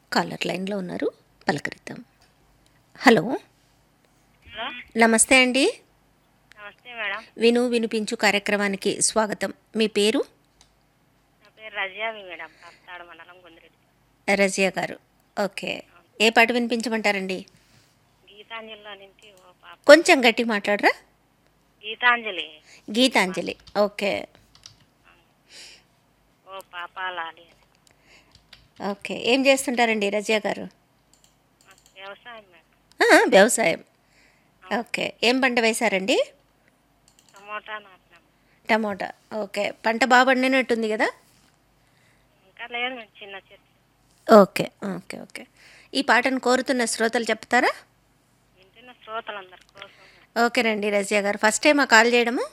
caller లైన్లో ఉన్నారు పలకరిద్దాం hello hello నమస్తే అండి నమస్తే మేడం విను వినిపించు కార్యక్రమానికి స్వాగతం మీ పేరు నా పేరు రజియావి మేడం కాస్తాడు మండలం గుందిరెడ్డి రజియా గారు ఓకే ఏ పాట వినిపించమంటారండి గీతాంజలిలో నుంచి ఓ పాప కొంచెం గట్టి మాట్లాడరా గీతాంజలి గీతాంజలి ఓకే ఓ పాప లాలి అని ఓకే ఏం చేస్తుంటారండి రజియా గారు మాకు వ్యవసాయం మేడం ఆ, వ్యవసాయం ఓకే ఏం పంట వేశారండి టమోటా నాటినాం టమోటా ఓకే పంట బాగా పండినట్టుంది కదా ఇంకా లేదు మేడం చిన్న చెట్టు ఓకే ఓకే ఓకే ఈ పాటను కోరుతున్న శ్రోతలు చెప్తారా వింటున్న శ్రోతలందరి కోసం ఓకేనండి రజియా గారు ఫస్ట్ టైం ఆ కాల్ చేయడము